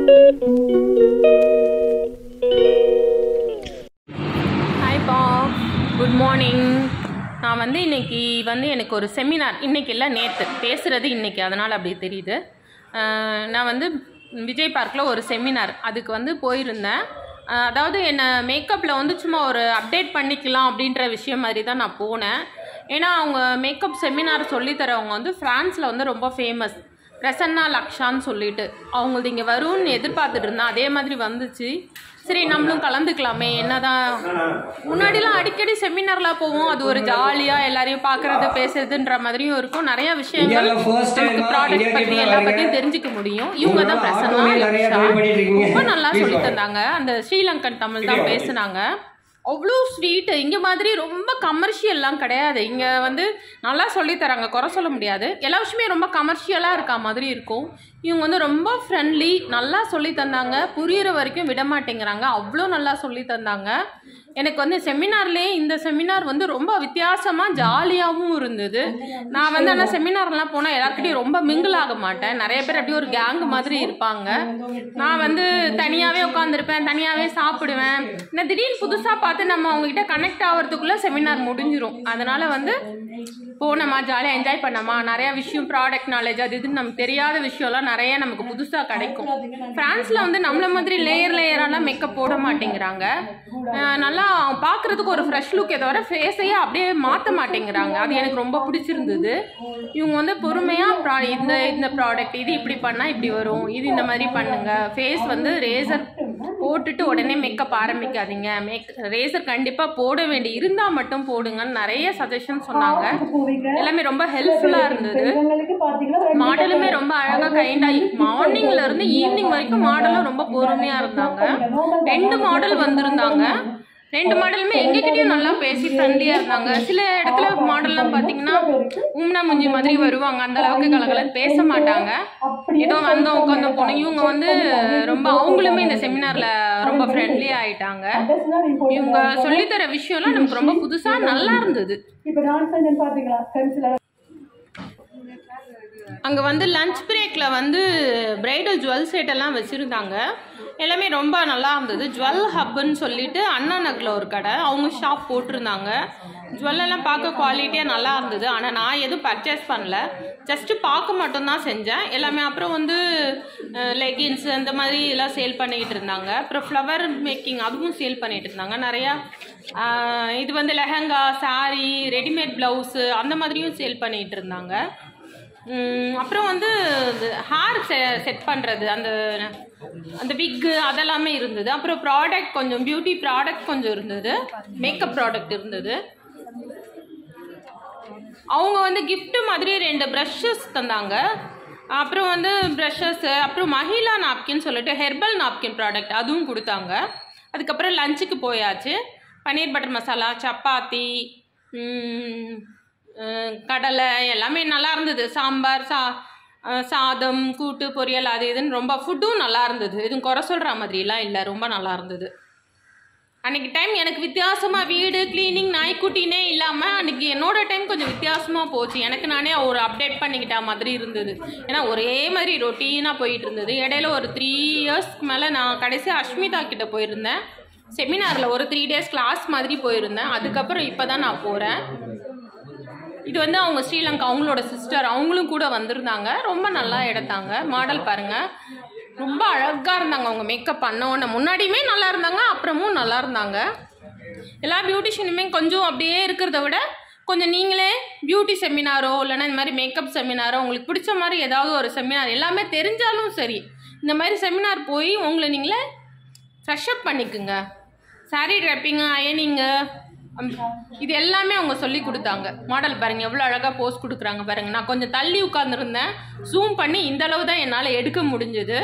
ஹாய்ப்பா good morning நான் வந்து இன்னைக்கு வந்து எனக்கு ஒரு செமினார் இன்னைக்கு இல்லை நேற்று பேசுகிறது இன்னைக்கு அதனால் அப்படி தெரியுது அஹ் நான் வந்து விஜய் பார்க்கில் ஒரு செமினார் அதுக்கு வந்து போயிருந்தேன் அஹ் அதாவது என்னை மேக்கப்பில் வந்து சும்மா ஒரு அப்டேட் பண்ணிக்கலாம் அப்படின்ற விஷயம் மாதிரி தான் நான் போனேன் ஏன்னா அவங்க மேக்கப் செமினார் சொல்லித்தரவங்க வந்து ஃப்ரான்ஸில் வந்து ரொம்ப ஃபேமஸ் பிரசன்னா லக்ஷான்னு சொல்லிட்டு அவங்களது இங்கே வரும்னு எதிர்பார்த்துட்டு இருந்தேன் அதே மாதிரி வந்துச்சு சரி நம்மளும் கலந்துக்கலாமே என்னதான் முன்னாடிலாம் அடிக்கடி செமினார்லாம் போவோம் அது ஒரு ஜாலியாக எல்லாரையும் பார்க்கறது பேசுறதுன்ற மாதிரியும் இருக்கும் நிறைய விஷயங்கள் இந்தியால first time நமக்கு ஆ ப்ராடக்ட் இந்தியாக்கு பற்றி இப்ப எல்லா வரீங்க. பற்றியும் தெரிஞ்சுக்க முடியும் இவங்க தான் இவங்க பிரசன்னா ஆட்டோவே நிறைய லக்ஷா. try பண்ணிட்டு இருக்கீங்க. ரொம்ப நல்லா Please சொல்லி வாங்க. தந்தாங்க அந்த ஸ்ரீலங்கன் தமிழ் தான் பேசுனாங்க அவ்வளோ ஸ்வீட்டு இங்கே மாதிரி ரொம்ப கமர்ஷியல்லாம் கிடையாது இங்கே வந்து நல்லா சொல்லித் தராங்க குறை சொல்ல முடியாது எல்லா விஷயமே ரொம்ப கமர்ஷியலாக இருக்கா மாதிரி இருக்கும் இவங்க வந்து ரொம்ப ஃப்ரெண்ட்லி நல்லா சொல்லி தந்தாங்க புரியிற வரைக்கும் விட மாட்டேங்கிறாங்க அவ்வளோ நல்லா சொல்லி தந்தாங்க எனக்கு வந்து செமினார்லேயே இந்த செமினார் வந்து ரொம்ப வித்தியாசமாக ஜாலியாகவும் இருந்தது நான் வந்து ஆனால் செமினார்லாம் போனால் எல்லாருக்கிட்டையும் ரொம்ப மிங்கிள் ஆக மாட்டேன் நிறைய பேர் அப்படியே ஒரு கேங் மாதிரி இருப்பாங்க நான் வந்து தனியாகவே உட்காந்துருப்பேன் தனியாகவே சாப்பிடுவேன் நான் திடீர்னு புதுசாக பார்த்து நம்ம அவங்ககிட்ட கனெக்ட் ஆகிறதுக்குள்ளே செமினார் முடிஞ்சிரும் அதனால் வந்து போனோமா ஜாலியாக என்ஜாய் பண்ணோமா நிறைய விஷயம் ப்ராடக்ட் நாலேஜ் அது இதுன்னு நமக்கு தெரியாத விஷயம்லாம் நிறைய நமக்கு புதுசாக கிடைக்கும் ஃப்ரான்ஸில் வந்து நம்மள மாதிரி லேயர் லேயரெல்லாம் மேக்கப் போட மாட்டேங்கிறாங்க அஹ் நல்லா பார்க்குறதுக்கு ஒரு ஃப்ரெஷ் லுக்கே தவிர ஃபேஸையே அப்படியே மாற்ற மாட்டேங்கிறாங்க அது எனக்கு ரொம்ப பிடிச்சிருந்தது இவங்க வந்து பொறுமையாக ப்ரா இந்த இந்த ப்ராடக்ட் இது இப்படி பண்ணால் இப்படி வரும் இது இந்த மாதிரி பண்ணுங்க ஃபேஸ் வந்து ரேசர் போட்டுட்டு உடனே மேக்கப் ஆரம்பிக்காதீங்க மேக் ரேசர் கண்டிப்பாக போட வேண்டி இருந்தால் மட்டும் போடுங்கன்னு நிறைய சஜஷன் சொன்னாங்க எல்லாமே ரொம்ப ஹெல்ப்ஃபுல்லாக இருந்தது மாடலுமே ரொம்ப அழகாக கைண்டாகி மார்னிங்ல இருந்து ஈவினிங் வரைக்கும் மாடலும் ரொம்ப பொறுமையாக இருந்தாங்க ரெண்டு மாடல் வந்திருந்தாங்க ரெண்டு மாடலுமே எங்ககிட்டயும் நல்லா பேசி ஃப்ரெண்ட்லியாக இருந்தாங்க சில இடத்துல மாடல்லாம் பார்த்தீங்கன்னா உம்னா முஞ்சி மாதிரி வருவாங்க அந்த அளவுக்கு கலகலன்னு பேச மாட்டாங்க ஏதோ வந்தோம் உட்காந்தோம் போனோம் இவங்க வந்து ரொம்ப அவங்களுமே இந்த செமினாரில் ரொம்ப ஃப்ரெண்ட்லி ஆயிட்டாங்க இவங்க சொல்லித்தர விஷயம்லாம் நமக்கு ரொம்ப புதுசாக நல்லா இருந்தது இப்ப டான்ஸ் செஞ்சு பாத்தீங்களா ஃப்ரெண்ட்ஸ்ல அங்கே வந்து லஞ்ச் பிரேக்கில் வந்து பிரைடல் ஜுவல் செட் எல்லாம் வச்சுருந்தாங்க எல்லாமே ரொம்ப நல்லா இருந்தது ஜுவல் ஹப்புன்னு சொல்லிட்டு அண்ணா நகரில் ஒரு கடை அவங்க ஷாப் போட்டிருந்தாங்க ஜுவல் எல்லாம் பார்க்க குவாலிட்டியாக நல்லா இருந்தது ஆனால் நான் எதுவும் பர்ச்சேஸ் பண்ணல ஜஸ்ட்டு பார்க்க மட்டும்தான் செஞ்சேன் எல்லாமே அப்புறம் வந்து லெகின்ஸ் அந்த மாதிரி எல்லாம் சேல் பண்ணிக்கிட்டு இருந்தாங்க அப்புறம் ஃப்ளவர் மேக்கிங் அதுவும் சேல் பண்ணிட்டு இருந்தாங்க நிறையா அஹ், இது வந்து லெஹங்கா saree ரெடிமேட் ப்ளவுஸு அந்த மாதிரியும் சேல் பண்ணிகிட்டு இருந்தாங்க உம், அப்புறம் வந்து ஹேர் செட் பண்ணுறது அந்த அந்த விக்கு அதெல்லாமே இருந்தது அப்புறம் ப்ராடக்ட் கொஞ்சம் பியூட்டி ப்ராடக்ட் கொஞ்சம் இருந்தது மேக்கப் ப்ராடக்ட் இருந்தது அவங்க வந்து gift மாதிரி ரெண்டு ப்ரஷஸ் தந்தாங்க அப்புறம் வந்து ப்ரஷஸ்ஸு அப்புறம் மஹிலா நாப்கின் சொல்லிட்டு ஹெர்பல் நாப்கின் ப்ராடக்ட் அதுவும் கொடுத்தாங்க அதுக்கப்புறம் லஞ்சுக்கு போயாச்சு பன்னீர் பட்டர் மசாலா சப்பாத்தி உம், அஹ், கடலை எல்லாமே நல்லா இருந்தது சாம்பார் சா அஹ், சாதம் கூட்டு பொரியல் அது இதுன்னு ரொம்ப ஃபுட்டும் நல்லா இருந்தது எதுவும் குறை சொல்கிற மாதிரிலாம் இல்லை ரொம்ப நல்லா இருந்தது அன்னைக்கு டைம் எனக்கு வித்தியாசமாக வீடு க்ளீனிங் நாய்க்குட்டினே இல்லாமல் அன்னைக்கு என்னோட டைம் கொஞ்சம் வித்தியாசமாக போச்சு எனக்கு நானே ஒரு அப்டேட் பண்ணிக்கிட்ட மாதிரி இருந்தது ஏன்னா ஒரே மாதிரி ரொட்டீனாக போயிட்டு இருந்தது இடையில ஒரு த்ரீ இயர்ஸ்க்கு மேலே நான் கடைசியாக அஷ்மிதா கிட்ட போயிருந்தேன் செமினாரில் ஒரு த்ரீ டேஸ் கிளாஸ் மாதிரி போயிருந்தேன் அதுக்கப்புறம் இப்போ தான் நான் போகிறேன் இது வந்து அவங்க ஸ்ரீலங்கா அவங்களோட சிஸ்டர் அவங்களும் கூட வந்திருந்தாங்க ரொம்ப நல்லா எடுத்தாங்க மாடல் பாருங்க ரொம்ப அழகாக இருந்தாங்க அவங்க மேக்கப் பண்ண உடனே முன்னாடியுமே நல்லா இருந்தாங்க அப்புறமும் நல்லா இருந்தாங்க எல்லா பியூட்டிஷியனுமே கொஞ்சம் அப்படியே இருக்கிறத விட கொஞ்சம் நீங்களே பியூட்டி செமினாரோ இல்லைன்னா இந்த மாதிரி மேக்கப் செமினாரோ உங்களுக்கு பிடிச்ச மாதிரி ஏதாவது ஒரு செமினார் எல்லாமே தெரிஞ்சாலும் சரி இந்த மாதிரி செமினார் போய் உங்களை நீங்களே ஃப்ரெஷ் அப் பண்ணிக்குங்க saree ட்ரெப்பிங்கு அயனிங்கு இது எல்லாமே அவங்க சொல்லி கொடுத்தாங்க மாடல் பாருங்க எவ்வளோ அழகாக போஸ் கொடுக்குறாங்க பாருங்க நான் கொஞ்சம் தள்ளி உட்காந்துருந்தேன் ஜூம் பண்ணி இந்த அளவு தான் என்னால் எடுக்க முடிஞ்சது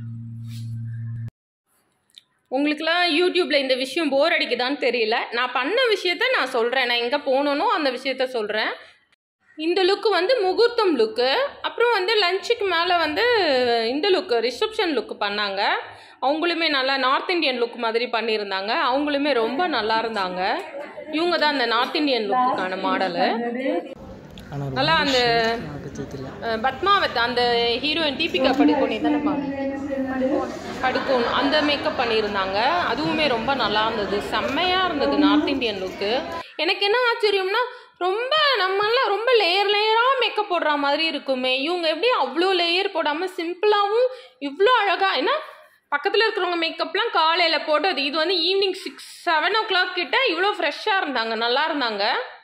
உங்களுக்குலாம் யூடியூப்பில் இந்த விஷயம் போர் அடிக்குதான்னு தெரியல நான் பண்ண விஷயத்த நான் சொல்கிறேன் நான் எங்கே போகணுனோ அந்த விஷயத்த சொல்கிறேன் இந்த லுக்கு வந்து முகூர்த்தம் லுக்கு அப்புறம் வந்து லஞ்சுக்கு மேலே வந்து இந்த லுக்கு ரிசப்ஷன் லுக்கு பண்ணாங்க அவங்களுமே நல்லா நார்த் இந்தியன் லுக் மாதிரி பண்ணியிருந்தாங்க அவங்களுமே ரொம்ப நல்லா இருந்தாங்க இவங்க தான் அந்த நார்த் இந்தியன் லுக்குக்கான மாடலு ஆனால் நல்லா அந்த எனக்கு தெரியல அஹ், பத்மாவத் அந்த ஹீரோயின் தீபிகா படுகோனே தானே படுகோன் அந்த மேக்கப் பண்ணியிருந்தாங்க அதுவுமே ரொம்ப நல்லா இருந்தது செம்மையாக இருந்தது நார்த் இந்தியன் லுக்கு எனக்கு என்ன ஆச்சரியம்னா ரொம்ப நம்மளாம் ரொம்ப லேயர் லேயராக மேக்கப் போடுற மாதிரி இருக்குமே இவங்க எப்படி அவ்வளோ லேயர் போடாமல் சிம்பிளாகவும் இவ்வளோ அழகாக ஏன்னா பக்கத்தில் இருக்கிறவங்க மேக்கப்லாம் காலையில் போட்டது இது வந்து evening six seven o'clock கிட்ட இவ்வளோ ஃப்ரெஷ்ஷாக இருந்தாங்க நல்லா இருந்தாங்க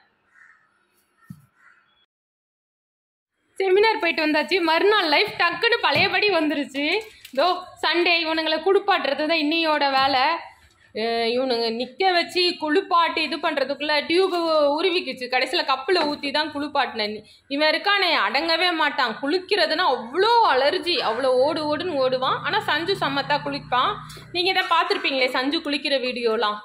செமினார் போயிட்டு வந்தாச்சு மறுநாள் லைஃப் டக்குன்னு பழையபடி வந்துருச்சு தோ சண்டே இவனுங்களை குளிப்பாட்டுறது தான் இன்னையோட வேலை அஹ் இவனுங்க நிற்க வச்சு குளிப்பாட்டி இது பண்ணுறதுக்குள்ளே டியூபு உருவிக்குச்சு கடைசியில் கப்பில் ஊற்றி தான் குளிப்பாட்டினேன் இவன் இருக்கானே அடங்கவே மாட்டான் குளிக்கிறதுனா அவ்வளோ அலர்ஜி அவ்வளோ ஓடு ஓடுன்னு ஓடுவான் ஆனால் சஞ்சு சம்மத்தா குளிப்பான் நீங்கள் தான் பார்த்துருப்பீங்களே சஞ்சு குளிக்கிற வீடியோலாம்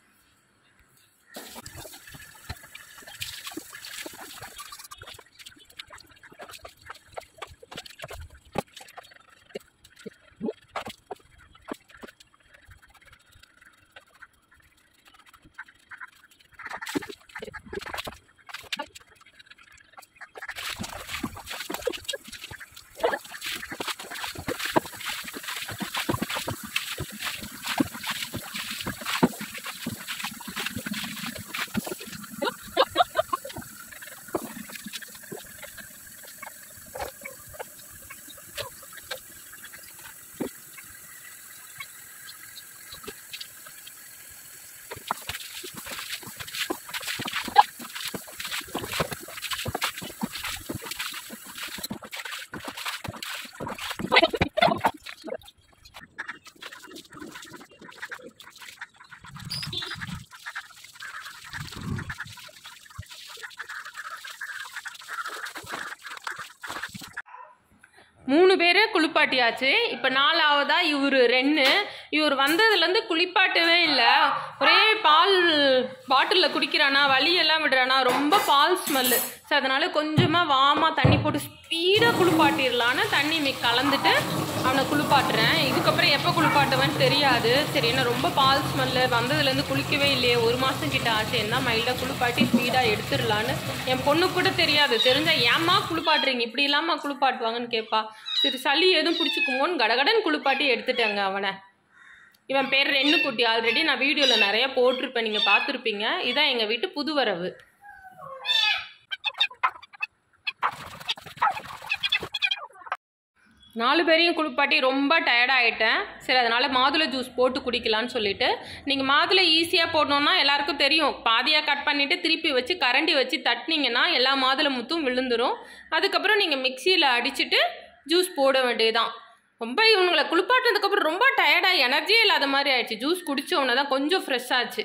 மூணு பேரை குளிப்பாட்டியாச்சு இப்போ நாலாவதா இவர் ரெண்டு இவர் வந்ததுலேருந்து குளிப்பாட்டவே இல்லை ஒரே பால் பாட்டிலில் குடிக்கிறானா வலியெல்லாம் விடுறானா ரொம்ப பால் ஸ்மெல்லு ஸோ அதனால் கொஞ்சமாக வாமா தண்ணி போட்டு ஸ்பீடாக குளிப்பாட்டிடலான்னு தண்ணி மிக் கலந்துட்டு அவனை குளிப்பாட்டுறேன் இதுக்கப்புறம் எப்போ குளிப்பாட்டுவேன்னு தெரியாது சரி என்ன ரொம்ப பால் ஸ்மெல்லு வந்ததுலேருந்து குளிக்கவே இல்லையே ஒரு மாதம் கிட்ட ஆச்சு என்ன மைல்டாக குளிப்பாட்டி ஸ்பீடாக எடுத்துடலான்னு என் பொண்ணுக்கு கூட தெரியாது தெரிஞ்சால் ஏம்மா குளிப்பாட்டுறீங்க இப்படி இல்லாமல் குளிப்பாட்டுவாங்கன்னு கேட்பா சரி சளி எதுவும் பிடிச்சிக்குமோன்னு கடகடன் குளிப்பாட்டி எடுத்துட்டேங்க அவனை இவன் பேர் ரென்னு குட்டி ஆல்ரெடி நான் வீடியோவில் நிறைய போட்டிருப்பேன் நீங்கள் பார்த்துருப்பீங்க இதான் எங்கள் வீட்டு புது வரவு நாலு பேரையும் குளிப்பாட்டி ரொம்ப டயர்ட் ஆகிட்டேன் சரி அதனால் மாதுளை ஜூஸ் போட்டு குடிக்கலான்னு சொல்லிட்டு நீங்கள் மாதுளை ஈஸியாக போடணுன்னா எல்லாருக்கும் தெரியும் பாதியாக கட் பண்ணிவிட்டு திருப்பி வச்சு கரண்டி வச்சு தட்டினீங்கன்னா எல்லா மாதுளை முத்தும் விழுந்துரும் அதுக்கப்புறம் நீங்கள் மிக்சியில் அடிச்சுட்டு ஜூஸ் போட வேண்டியதுதான் ரொம்ப இவனுங்களை குளிப்பாட்டினதுக்கப்புறம் ரொம்ப டயர்டாக எனர்ஜியே இல்லாத மாதிரி ஆயிடுச்சு ஜூஸ் குடிச்ச உடனே தான் கொஞ்சம் ஃப்ரெஷ் ஆச்சு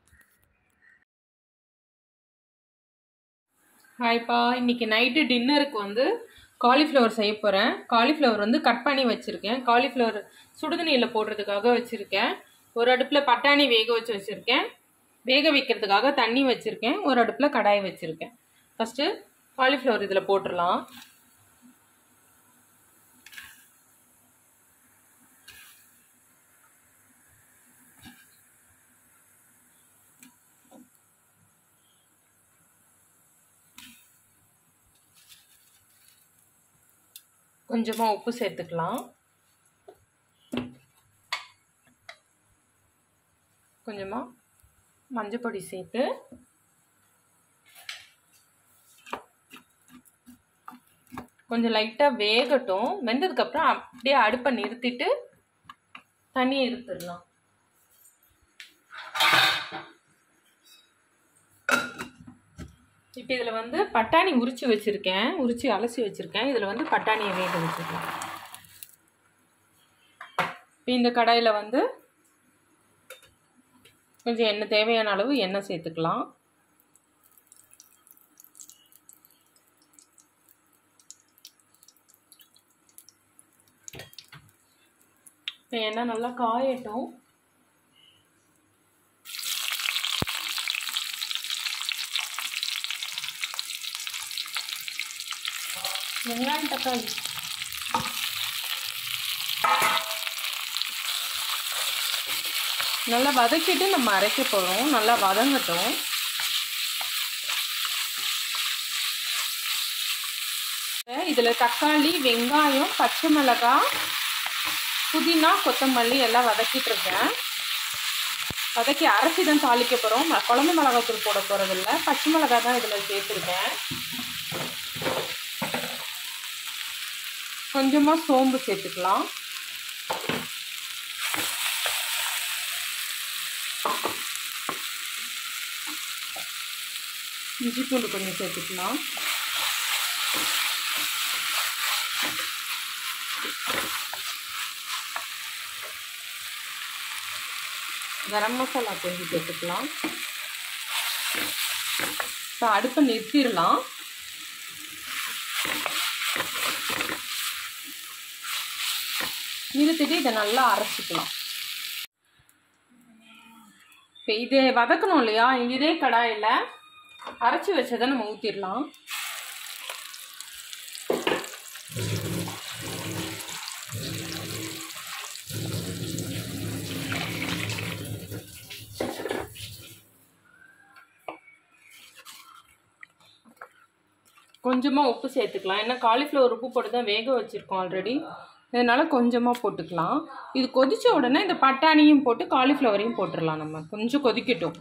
ஹாய்ப்பா இன்னைக்கு நைட்டு டின்னருக்கு வந்து காலிஃப்ளவர் செய்ய போகிறேன் காலிஃப்ளவர் வந்து கட் பண்ணி வச்சுருக்கேன் காலிஃப்ளவர் சுடுதண்ணியில் போடுறதுக்காக வச்சுருக்கேன் ஒரு அடுப்பில் பட்டாணி வேக வச்சு வச்சுருக்கேன் வேக வைக்கிறதுக்காக தண்ணி வச்சுருக்கேன் ஒரு அடுப்பில் கடாய் வச்சுருக்கேன் ஃபஸ்ட்டு காலிஃப்ளவர் இதில் போட்டுடலாம் கொஞ்சமாக உப்பு சேர்த்துக்கலாம் கொஞ்சமாக மஞ்சப்பொடி சேர்த்து கொஞ்சம் லைட்டாக வேகட்டும் வெந்ததுக்கப்புறம் அப்படியே அடுப்பை நிறுத்திட்டு தண்ணியை எடுத்துடலாம் இப்போ இதில் வந்து பட்டாணி உரிச்சு வச்சுருக்கேன் உரிச்சு அலசி வச்சுருக்கேன் இதில் வந்து பட்டாணியை வேக வச்சுருக்கேன் இப்போ இந்த கடாயில் வந்து கொஞ்சம் எண்ணெய் தேவையான அளவு எண்ணெய் சேர்த்துக்கலாம் இப்போ எண்ணெய் நல்லா காயட்டும் வெங்காயம் தக்காளி நல்லா வதக்கிட்டு நம்ம அரைக்க போகிறோம் நல்லா வதங்கட்டும் இதில் தக்காளி வெங்காயம் பச்சை மிளகாய் புதினா கொத்தமல்லி எல்லாம் வதக்கிட்டு இருக்கேன் வதக்கி அரைச்சி தான் தாளிக்க போகிறோம் குழம்பு மிளகாத்தூள் போட போகிறதில்ல பச்சை மிளகாய் தான் இதில் சேர்த்துருக்கேன் கொஞ்சமாக சோம்பு சேர்த்துக்கலாம் இஞ்சி பூண்டு கொஞ்சம் சேர்த்துக்கலாம் கரம் மசாலா கொஞ்சம் சேர்த்துக்கலாம் இப்போ அடுப்பை நிறுத்திடலாம் நிறுத்திட்டு இதை நல்லா அரைச்சிக்கலாம் இப்போ இதை வதக்கணும் இல்லையா இதே கடாயில் அரைச்சி வச்சதை நம்ம ஊற்றிடலாம் கொஞ்சமாக உப்பு சேர்த்துக்கலாம் ஏன்னா காலிஃப்ளவர் உப்பு போட்டு தான் வேக வச்சுருக்கோம் ஆல்ரெடி அதனால் கொஞ்சமாக போட்டுக்கலாம் இது கொதித்த உடனே இந்த பட்டாணியும் போட்டு காலிஃப்ளவரையும் போட்டுடலாம் நம்ம கொஞ்சம் கொதிக்கட்டும்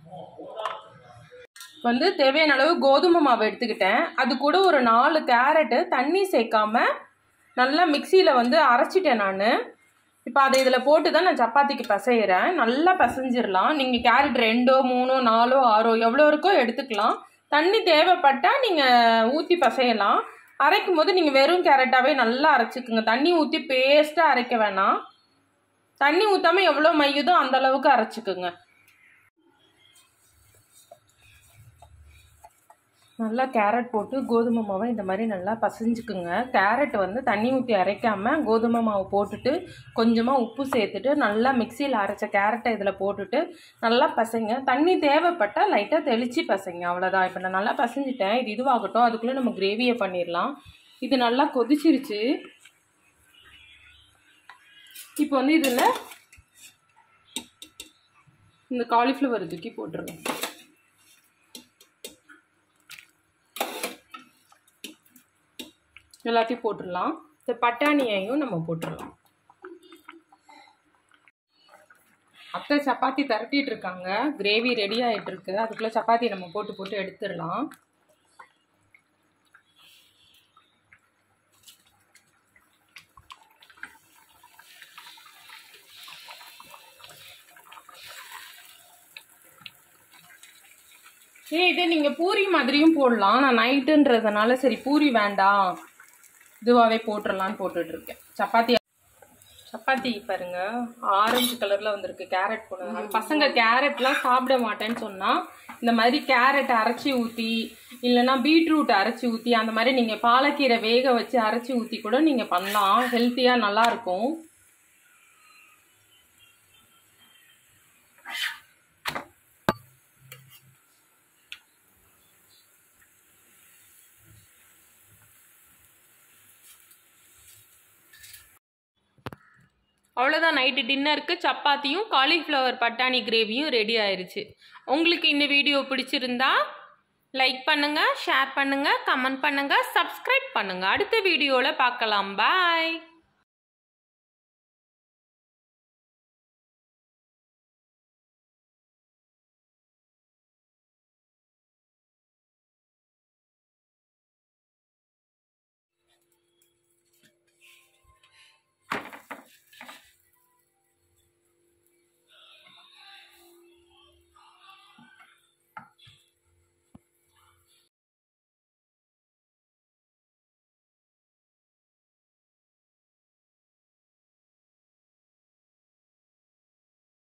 வந்து தேவையான அளவு கோதுமை மாவு எடுத்துக்கிட்டேன் அது கூட ஒரு நாலு கேரட்டு தண்ணி சேர்க்காம நல்லா மிக்சியில் வந்து அரைச்சிட்டேன் நான் இப்போ அதை இதில் போட்டு தான் நான் சப்பாத்திக்கு பிசைகிறேன் நல்லா பிசைஞ்சிடலாம் நீங்கள் கேரட் ரெண்டோ மூணோ நாலோ ஆறோ எவ்வளோ இருக்கோ எடுத்துக்கலாம் தண்ணி தேவைப்பட்டால் நீங்கள் ஊற்றி பிசையலாம் அரைக்கும் போது நீங்கள் வெறும் கேரட்டாகவே நல்லா அரைச்சிக்குங்க தண்ணி ஊற்றி பேஸ்ட்டாக அரைக்க வேணாம் தண்ணி ஊற்றாமல் எவ்வளோ மையுதோ அந்த அளவுக்கு அரைச்சிக்குங்க நல்லா கேரட் போட்டு கோதுமை மாவை இந்த மாதிரி நல்லா பசைஞ்சுக்குங்க கேரட் வந்து தண்ணி ஊற்றி அரைக்காமல் கோதுமை மாவு போட்டுட்டு கொஞ்சமாக உப்பு சேர்த்துட்டு நல்லா மிக்சியில் அரைச்ச கேரட்டை இதில் போட்டுட்டு நல்லா பசைங்க தண்ணி தேவைப்பட்டால் லைட்டாக தெளித்து பசைங்க அவ்வளோதான் இப்போ நான் நல்லா பசைஞ்சிட்டேன் இது இதுவாகட்டும் அதுக்குள்ளே நம்ம கிரேவியை பண்ணிடலாம் இது நல்லா கொதிச்சிருச்சு இப்போ வந்து இதில் இந்த காலிஃப்ளவர் தூக்கி போட்டுருவேன் எல்லாத்தையும் போட்டுடலாம் இந்த பட்டாணியையும் நம்ம போட்டுடலாம் அத்தை சப்பாத்தி திரட்டிட்டு இருக்காங்க கிரேவி ரெடி ஆகிட்டு இருக்கு அதுக்குள்ளே சப்பாத்தி நம்ம போட்டு போட்டு எடுத்துடலாம் ஏய் இதே நீங்கள் பூரி மாதிரியும் போடலாம் நான் நைட்டுன்றதுனால சரி பூரி வேண்டாம் இதுவாகவே போட்டுடலான்னு போட்டுட்ருக்கேன் சப்பாத்தி சப்பாத்தி பாருங்க ஆரஞ்சு கலரில் வந்திருக்கு கேரட் போடுங்க பசங்க கேரட்லாம் சாப்பிட மாட்டேன்னு சொன்னால் இந்த மாதிரி கேரட் அரைச்சி ஊற்றி இல்லைன்னா பீட்ரூட் அரைச்சி ஊற்றி அந்த மாதிரி நீங்கள் பாலக்கீரை வேக வச்சு அரைச்சி ஊற்றி கூட நீங்கள் பண்ணலாம் ஹெல்த்தியாக நல்லாயிருக்கும் அவ்வளோதான் நைட்டு டின்னருக்கு சப்பாத்தியும் காலிஃப்ளவர் பட்டாணி கிரேவியும் ரெடி ஆயிருச்சு உங்களுக்கு இந்த வீடியோ பிடிச்சிருந்தா லைக் பண்ணுங்கள் ஷேர் பண்ணுங்கள் கமெண்ட் பண்ணுங்கள் சப்ஸ்கிரைப் பண்ணுங்கள் அடுத்த வீடியோவில் பார்க்கலாம் பாய்